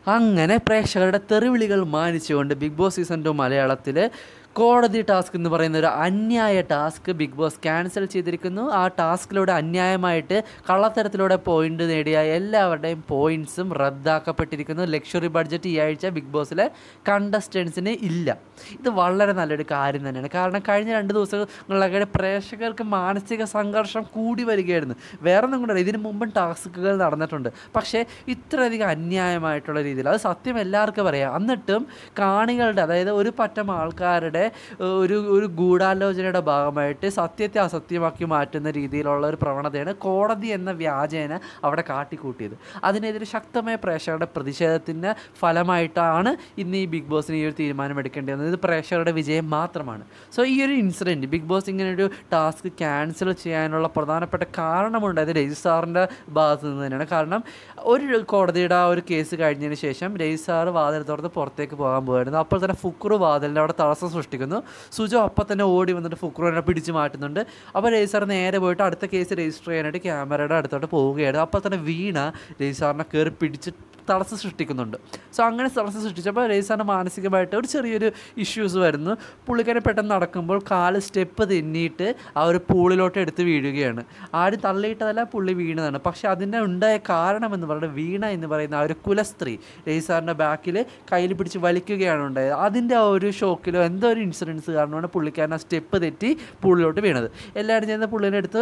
അങ്ങനെ പ്രേക്ഷകരുടെ തെറിവിളികൾ മാനിച്ചുകൊണ്ട് ബിഗ് ബോസ് സീസൺ ടു മലയാളത്തിൽ കോടതി ടാസ്ക് എന്ന് പറയുന്ന ഒരു അന്യായ ടാസ്ക് ബിഗ് ബോസ് ക്യാൻസൽ ചെയ്തിരിക്കുന്നു ആ ടാസ്കിലൂടെ അന്യായമായിട്ട് കള്ളത്തരത്തിലൂടെ പോയിന്റ് നേടിയ എല്ലാവരുടെയും പോയിന്റ്സും റദ്ദാക്കപ്പെട്ടിരിക്കുന്നു ലക്ഷറി ബഡ്ജറ്റ് ഈ ആഴ്ച ബിഗ് ബോസിലെ കണ്ടസ്റ്റൻസിന് ഇല്ല ഇത് വളരെ നല്ലൊരു കാര്യം തന്നെയാണ് കാരണം കഴിഞ്ഞ രണ്ട് ദിവസങ്ങളിലൊക്കെ പ്രേക്ഷകർക്ക് മാനസിക സംഘർഷം കൂടി വരികയായിരുന്നു വേറെ ഒന്നും കൊണ്ടല്ല ഇതിനു മുമ്പും ടാസ്കുകൾ നടന്നിട്ടുണ്ട് പക്ഷേ ഇത്രയധികം അന്യായമായിട്ടുള്ള രീതിയിൽ അത് സത്യം എല്ലാവർക്കും അറിയാം എന്നിട്ടും കാണികളുടെ അതായത് ഒരു പറ്റം ആൾക്കാരുടെ ഏഹ്, ഒരു ഒരു ഗൂഢാലോചനയുടെ ഭാഗമായിട്ട് സത്യത്തെ അസത്യമാക്കി മാറ്റുന്ന രീതിയിലുള്ള ഒരു പ്രവണതയാണ് കോടതി എന്ന വ്യാജേന അവിടെ കാട്ടിക്കൂട്ടിയത് അതിനെതിരെ ശക്തമായ പ്രേക്ഷകരുടെ പ്രതിഷേധത്തിൻ്റെ ഫലമായിട്ടാണ് ഇന്ന് ഈ ബിഗ് ബോസിന് ഈ ഒരു തീരുമാനം എടുക്കേണ്ടി വന്നത് ഇത് പ്രേക്ഷകരുടെ വിജയം മാത്രമാണ് സോ ഈ ഒരു ഇൻസിഡൻറ്റ് ബിഗ് ബോസ് ഇങ്ങനെ ഒരു ടാസ്ക് ക്യാൻസൽ ചെയ്യാനുള്ള പ്രധാനപ്പെട്ട കാരണമുണ്ടായത് രജിസ് സാറിൻ്റെ ഭാഗത്ത് നിന്ന് തന്നെയാണ് കാരണം ഒരു കോടതിയുടെ ആ ഒരു കേസ് കഴിഞ്ഞതിന് ശേഷം രജിസ് സാറ് വാതിൽ തുറന്ന് പുറത്തേക്ക് പോകാൻ പോകുമായിരുന്നു അപ്പോൾ തന്നെ ഫുക്രു വാതിലിൻ്റെ അവിടെ തടസ്സം സൃഷ്ടിക്കുന്നു സുജോ അപ്പം തന്നെ ഓടി വന്നിട്ട് ഫുക്രുവിനെ പിടിച്ച് മാറ്റുന്നുണ്ട് അപ്പോൾ രജിസ് സാർ നേരെ പോയിട്ട് അടുത്ത കേസ് രജിസ്റ്റർ ചെയ്യാനായിട്ട് ക്യാമറയുടെ അടുത്തോട്ട് പോവുകയാണ് അപ്പോൾ തന്നെ വീണ രജിസ് സാറിനെ കയറി പിടിച്ച് തടസ്സം സൃഷ്ടിക്കുന്നുണ്ട് സോ അങ്ങനെ തടസ്സം സൃഷ്ടിച്ചപ്പോൾ രജിസാറിന് മാനസികമായിട്ട് ഒരു ചെറിയൊരു ഇഷ്യൂസ് വരുന്നു പുള്ളിക്കാരെ പെട്ടെന്ന് നടക്കുമ്പോൾ കാല് സ്റ്റെപ്പ് തെന്നിയിട്ട് ആ ഒരു പൂളിലോട്ട് എടുത്ത് വീഴുകയാണ് ആരും തള്ളിയിട്ടതല്ല പുള്ളി വീണതാണ് പക്ഷേ അതിൻ്റെ ഉണ്ടായ കാരണം എന്ന് പറയുന്നത് വീണ എന്ന് പറയുന്ന ആ ഒരു കുലസ്ത്രീ രജിസാറിൻ്റെ ബാക്കിൽ കയ്യിൽ പിടിച്ച് വലിക്കുകയാണ് ഉണ്ടായത് അതിൻ്റെ ആ ഒരു ഷോക്കിലോ എന്തോ ഒരു ഇൻസിഡൻസ് കാരണമാണ് പുള്ളിക്കാരൻ ആ സ്റ്റെപ്പ് തെറ്റി പൂളിലോട്ട് വീണത് എല്ലാവരും ചെയ്യുന്ന പുള്ളിനെ എടുത്ത്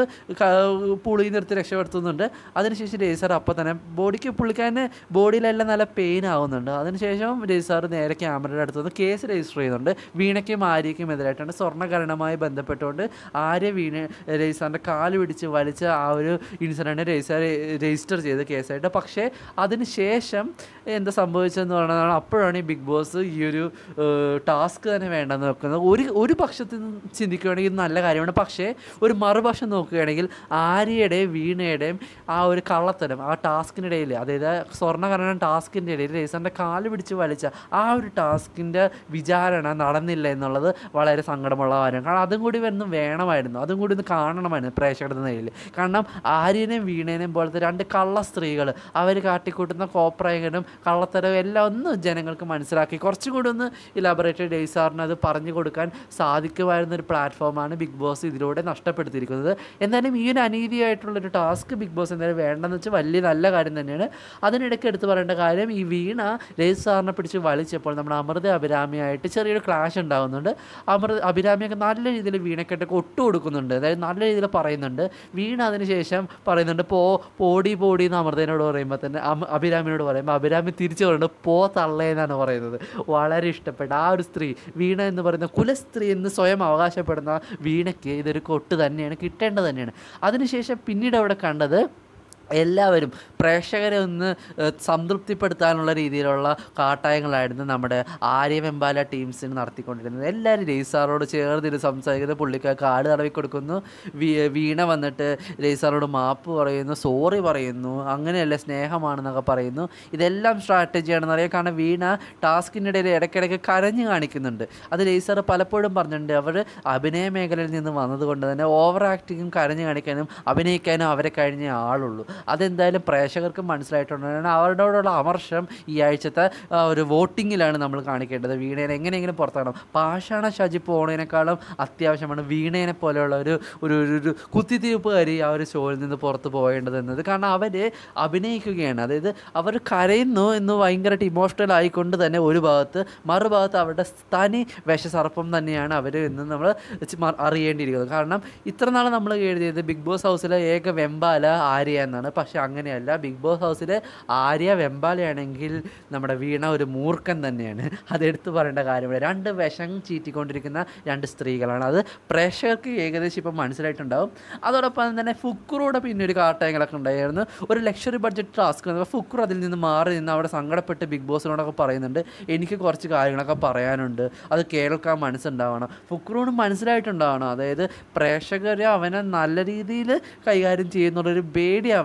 പൂളിൽ നിന്ന് എടുത്ത് രക്ഷപ്പെടുത്തുന്നുണ്ട് അതിനുശേഷം രജിസാർ അപ്പം തന്നെ ബോഡിക്ക് പുള്ളിക്കാരന് ബോഡിയിലെല്ലാം നല്ല പെയിൻ ആവുന്നുണ്ട് അതിനുശേഷം രജിസാർ നേരെ ക്യാമറയുടെ അടുത്ത് വന്ന് കേസ് രജിസ്റ്റർ ചെയ്യുന്നുണ്ട് വീണയ്ക്കും ആര്യയ്ക്കും എതിരായിട്ടാണ് സ്വർണ്ണകരണമായി ബന്ധപ്പെട്ടുകൊണ്ട് ആര്യ വീണ രജിസാറിൻ്റെ കാല് പിടിച്ച് വലിച്ച ആ ഒരു ഇൻസിഡൻറ്റ് രജിസാർ രജിസ്റ്റർ ചെയ്ത കേസായിട്ട് പക്ഷേ അതിനുശേഷം എന്താ സംഭവിച്ചതെന്ന് പറയുന്നതാണ് അപ്പോഴാണ് ഈ ബിഗ് ബോസ് ഈ ഒരു ടാസ്ക് തന്നെ വേണ്ടെന്ന് വെക്കുന്നത് ഒരു ഒരു പക്ഷത്തിൽ നിന്ന് ചിന്തിക്കുകയാണെങ്കിൽ ഇത് നല്ല കാര്യമാണ് പക്ഷേ ഒരു മറുപക്ഷം നോക്കുകയാണെങ്കിൽ ആര്യയുടെയും വീണയുടെയും ആ ഒരു കള്ളത്തരം ആ ടാസ്കിനിടയിൽ അതായത് സ്വർണ്ണകരണം ടാസ്കിൻ്റെ ഇടയിൽ രജിസാറിൻ്റെ കാല് പിടിച്ച് വലിച്ച ആ ഒരു ടാസ്കിൻ്റെ വിചാരണ നടന്നില്ല എന്നുള്ളത് വളരെ സങ്കടമുള്ള കാര്യമാണ് കാരണം അതും കൂടി വരുന്നു വേണമായിരുന്നു അതും കൂടി ഒന്ന് കാണണമായിരുന്നു പ്രേക്ഷകരുടെ നിലയിൽ കാരണം ആര്യനെയും വീണേനെയും പോലത്തെ രണ്ട് കള്ള സ്ത്രീകൾ അവർ കാട്ടിക്കൂട്ടുന്ന കോപ്രായകനും കള്ളത്തരവും എല്ലാം ഒന്ന് ജനങ്ങൾക്ക് മനസ്സിലാക്കി കുറച്ചും കൂടി ഒന്ന് ഇലാബറേറ്റഡ് ഡേയ്സാറിന് അത് പറഞ്ഞു കൊടുക്കാൻ സാധിക്കുമായിരുന്ന ഒരു പ്ലാറ്റ്ഫോമാണ് ബിഗ് ബോസ് ഇതിലൂടെ നഷ്ടപ്പെടുത്തിയിരിക്കുന്നത് എന്നാലും ഈ ഒരു അനീതിയായിട്ടുള്ളൊരു ടാസ്ക് ബിഗ് ബോസ് എന്തായാലും വേണ്ടെന്ന് വെച്ചാൽ വലിയ നല്ല കാര്യം തന്നെയാണ് അതിനിടയ്ക്ക് എടുത്തു പറയേണ്ട കാര്യം ഈ വീണ രജിത് സാറിനെ പിടിച്ച് വലിച്ചപ്പോൾ നമ്മുടെ അമൃത അഭിരാമിയായിട്ട് ചെറിയൊരു ക്ലാഷ് ഉണ്ടാകുന്നുണ്ട് അമൃത അഭിരാമിയൊക്കെ നല്ല രീതിയിൽ വീണക്കെട്ടൊക്കെ ഒട്ടു കൊടുക്കുന്നുണ്ട് അതായത് നല്ല രീതിയിൽ പറയുന്നുണ്ട് വീണ അതിന് ശേഷം പറയുന്നുണ്ട് പോ പോടി പോടി എന്ന് അമൃതേനോട് പറയുമ്പോൾ തന്നെ അമ- അഭിരാമിനോട് പറയുമ്പോൾ അഭിരാമി തിരിച്ചു പറയുന്നത് പോ തള്ളേ എന്നാണ് പറയുന്നത് വളരെ ഇഷ്ടപ്പെട്ട ആ ഒരു സ്ത്രീ വീണ എന്ന് പറയുന്ന കുലസ്ത്രീ എന്ന് സ്വയം അവകാശപ്പെടുന്ന വീണയ്ക്ക് ഇതൊരു കൊട്ട് തന്നെയാണ് കിട്ടേണ്ടത് തന്നെയാണ് അതിനുശേഷം പിന്നീട് അവിടെ കണ്ടത് എല്ലാവരും പ്രേക്ഷകരെ ഒന്ന് ഏഹ്, സംതൃപ്തിപ്പെടുത്താനുള്ള രീതിയിലുള്ള കാട്ടായങ്ങളായിരുന്നു നമ്മുടെ ആര്യവെമ്പാല ടീംസിന് നടത്തിക്കൊണ്ടിരുന്നത് എല്ലാവരും രജിസാറോട് ചേർന്നിട്ട് സംസാരിക്കുന്നത് പുള്ളിക്ക് കാട് തടവി കൊടുക്കുന്നു വീ- വീണ വന്നിട്ട് രജിസാറോട് മാപ്പ് പറയുന്നു സോറി പറയുന്നു അങ്ങനെയല്ല സ്നേഹമാണെന്നൊക്കെ പറയുന്നു ഇതെല്ലാം സ്ട്രാറ്റജിയാണെന്ന് അറിയാം കാരണം വീണ ടാസ്കിനിടയിൽ ഇടയ്ക്കിടയ്ക്ക് കരഞ്ഞു കാണിക്കുന്നുണ്ട് അത് രജിസാർ പലപ്പോഴും പറഞ്ഞിട്ടുണ്ട് അവർ അഭിനയ മേഖലയിൽ നിന്ന് വന്നതുകൊണ്ട് തന്നെ ഓവർ ആക്ടിങ്ങും കരഞ്ഞു കാണിക്കാനും അഭിനയിക്കാനും അവരെ കഴിഞ്ഞ ആളുള്ളൂ അതെന്തായാലും പ്രേക്ഷകർക്ക് മനസ്സിലായിട്ടുണ്ട് കാരണം അവരോടുള്ള അമർഷം ഈ ആഴ്ചത്തെ ആ, ഒരു വോട്ടിങ്ങിലാണ് നമ്മൾ കാണിക്കേണ്ടത് വീണേനെ എങ്ങനെയെങ്കിലും പുറത്താക്കണം പാഷാണ ഷജി പോണതിനേക്കാളും അത്യാവശ്യമാണ് വീണേനെ പോലെയുള്ള ഒരു ഒരു ഒരു- ഒരു കുത്തിത്തിരിപ്പുകാരി ആ ഒരു ഷോയിൽ നിന്ന് പുറത്ത് പോകേണ്ടത് എന്നത് കാരണം അവർ അഭിനയിക്കുകയാണ് അതായത് അവർ കരയുന്നു എന്ന് ഭയങ്കരമായിട്ട് ഇമോഷണൽ ആയിക്കൊണ്ട് തന്നെ ഒരു ഭാഗത്ത് മറുഭാഗത്ത് അവരുടെ തനി വിഷസർപ്പം തന്നെയാണ് അവർ എന്ന് നമ്മൾ ചി- മ- അറിയേണ്ടിയിരിക്കുന്നത് കാരണം ഇത്ര നാൾ നമ്മൾ എഴുതിയത് ബിഗ് ബോസ് ഹൗസിലെ ഏക വെമ്പാല ആര്യ എന്നാണ് പക്ഷെ അങ്ങനെയല്ല ബിഗ് ബോസ് ഹൗസിൽ ആര്യ വെമ്പാലയാണെങ്കിൽ നമ്മുടെ വീണ ഒരു മൂർഖൻ തന്നെയാണ് അതെടുത്ത് പറയേണ്ട കാര്യമില്ല രണ്ട് വിഷം ചീറ്റിക്കൊണ്ടിരിക്കുന്ന രണ്ട് സ്ത്രീകളാണ് അത് പ്രേക്ഷകർക്ക് ഏകദേശം ഇപ്പം മനസ്സിലായിട്ടുണ്ടാവും അതോടൊപ്പം തന്നെ ഫുക്രൂടെ പിന്നെ ഒരു കാട്ടായങ്ങളൊക്കെ ഉണ്ടായിരുന്നു ഒരു ലക്ഷറി ബഡ്ജറ്റ് ടാസ്ക് ഫുക്രു അതിൽ നിന്ന് മാറി നിന്ന് അവിടെ സങ്കടപ്പെട്ട് ബിഗ് ബോസിനോടൊക്കെ പറയുന്നുണ്ട് എനിക്ക് കുറച്ച് കാര്യങ്ങളൊക്കെ പറയാനുണ്ട് അത് കേൾക്കാൻ മനസ്സുണ്ടാവണം ഫുക്രൂണ് മനസ്സിലായിട്ടുണ്ടാവണം അതായത് പ്രേക്ഷകർ അവനെ നല്ല രീതിയിൽ കൈകാര്യം ചെയ്യുന്നുള്ളൊരു പേടി അവന്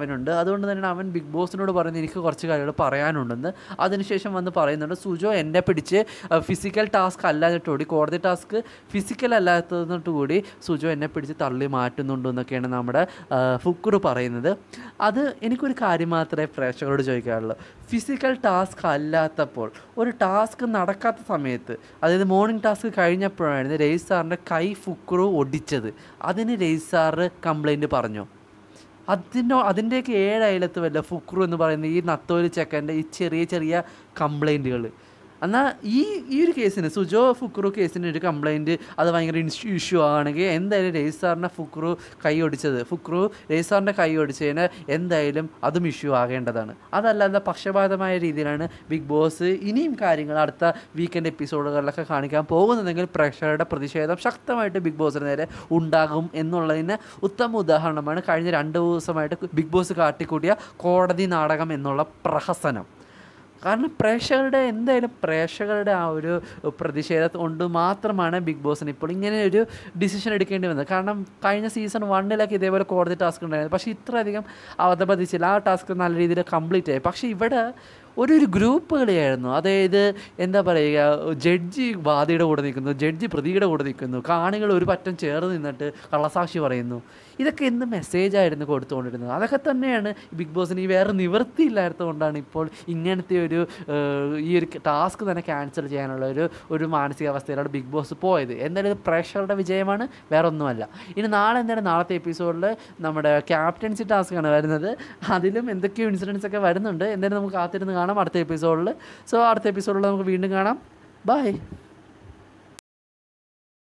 പോയിന്റ് ഉണ്ട് അതുകൊണ്ട് തന്നെ അവൻ ബിഗ് ബോസിനോട് പറയുന്നത് എനിക്ക് കുറച്ച് കാര്യങ്ങൾ പറയാനുണ്ടെന്ന് അതിനുശേഷം വന്ന് പറയുന്നുണ്ട് സുജോ എന്നെ പിടിച്ച് ഫിസിക്കൽ ടാസ്ക് അല്ലാഞ്ഞിട്ട് കൂടി കോടതി ടാസ്ക് ഫിസിക്കൽ അല്ലാത്തതിട്ട് കൂടി സുജോ എന്നെ പിടിച്ച് തള്ളി മാറ്റുന്നുണ്ട് എന്നൊക്കെയാണ് നമ്മുടെ ആ, ഫുക്കുറ് പറയുന്നത് അത് എനിക്കൊരു കാര്യം മാത്രമേ പ്രേക്ഷകരോട് ചോദിക്കാറുള്ളൂ ഫിസിക്കൽ ടാസ്ക് അല്ലാത്തപ്പോൾ ഒരു ടാസ്ക് നടക്കാത്ത സമയത്ത് അതായത് മോർണിംഗ് ടാസ്ക് കഴിഞ്ഞപ്പോഴായിരുന്നു രയിസ് സാറിൻ്റെ കൈ ഫുക്കുറു ഒടിച്ചത് അതിന് രയിസ് സാറ് കംപ്ലൈൻറ്റ് പറഞ്ഞോ അതിനോ അതിൻ്റെയൊക്കെ ഏഴയലത്ത് വല്ല ഫുക്രു എന്ന് പറയുന്ന ഈ നത്തോലി ചെക്കൻ്റെ ഈ ചെറിയ ചെറിയ കംപ്ലൈൻറ്റുകൾ എന്നാൽ ഈ ഈ ഒരു കേസിന് സുജോ ഫുക്രു കേസിന് ഒരു കംപ്ലൈൻറ്റ് അത് ഭയങ്കര ഇഷ്യൂ ആണെങ്കിൽ എന്തായാലും രജിസാറിൻ്റെ ഫുക്രു കൈ ഒടിച്ചത് ഫുക്രു രജിസാറിൻ്റെ കൈ ഒടിച്ചതിന് എന്തായാലും അതും ഇഷ്യൂ ആകേണ്ടതാണ് അതല്ലാതെ പക്ഷപാതമായ രീതിയിലാണ് ബിഗ് ബോസ് ഇനിയും കാര്യങ്ങൾ അടുത്ത വീക്കെൻഡ് എപ്പിസോഡുകളിലൊക്കെ കാണിക്കാൻ പോകുന്നതെങ്കിൽ പ്രേക്ഷകരുടെ പ്രതിഷേധം ശക്തമായിട്ട് ബിഗ് ബോസിന് നേരെ ഉണ്ടാകും എന്നുള്ളതിന് ഉത്തമ ഉദാഹരണമാണ് കഴിഞ്ഞ രണ്ട് ദിവസമായിട്ട് ബിഗ് ബോസ് കാട്ടിക്കൂട്ടിയ കോടതി നാടകം എന്നുള്ള പ്രഹസനം കാരണം പ്രേക്ഷകരുടെ എന്തായാലും പ്രേക്ഷകരുടെ ആ ഒരു പ്രതിഷേധം കൊണ്ട് മാത്രമാണ് ബിഗ് ബോസിന് ഇപ്പോൾ ഇങ്ങനെ ഒരു ഡിസിഷൻ എടുക്കേണ്ടി വന്നത് കാരണം കഴിഞ്ഞ സീസൺ വണ്ണിലൊക്കെ ഇതേപോലെ കോടതി ടാസ്ക് ഉണ്ടായിരുന്നു പക്ഷേ ഇത്രയധികം അവതപതിച്ചില്ല ആ ടാസ്ക് നല്ല രീതിയിൽ കംപ്ലീറ്റ് ആയി പക്ഷേ ഇവിടെ ഒരു ഒരു ഗ്രൂപ്പ് കളിയായിരുന്നു അതായത് എന്താ പറയുക ജഡ്ജി വാദിയുടെ കൂടെ നിൽക്കുന്നു ജഡ്ജി പ്രതിയുടെ കൂടെ നിൽക്കുന്നു കാണികൾ ഒരു പറ്റം ചേർന്ന് നിന്നിട്ട് കള്ളസാക്ഷി പറയുന്നു ഇതൊക്കെ എന്ത് മെസ്സേജായിരുന്നു കൊടുത്തുകൊണ്ടിരുന്നത് അതൊക്കെ തന്നെയാണ് ബിഗ് ബോസിന് ഈ വേറെ നിവൃത്തിയില്ലാത്തതുകൊണ്ടാണ് ഇപ്പോൾ ഇങ്ങനത്തെ ഒരു ഏഹ്, ഈ ഒരു ടാസ്ക് തന്നെ ക്യാൻസൽ ചെയ്യാനുള്ള ഒരു ഒരു മാനസികാവസ്ഥയിലാണ് ബിഗ് ബോസ് പോയത് എന്തായാലും ഇത് പ്രേക്ഷകരുടെ വിജയമാണ് വേറെ ഒന്നുമല്ല ഇനി നാളെ എന്തായാലും നാളത്തെ എപ്പിസോഡിൽ നമ്മുടെ ക്യാപ്റ്റൻസി ടാസ്ക്കാണ് വരുന്നത് അതിലും എന്തൊക്കെയോ ഇൻസിഡൻസ് ഒക്കെ വരുന്നുണ്ട് എന്തായാലും നമുക്ക് കാത്തിരുന്ന് കാണാം അടുത്ത എപ്പിസോഡിൽ സോ അടുത്ത എപ്പിസോഡിൽ നമുക്ക് വീണ്ടും കാണാം ബൈ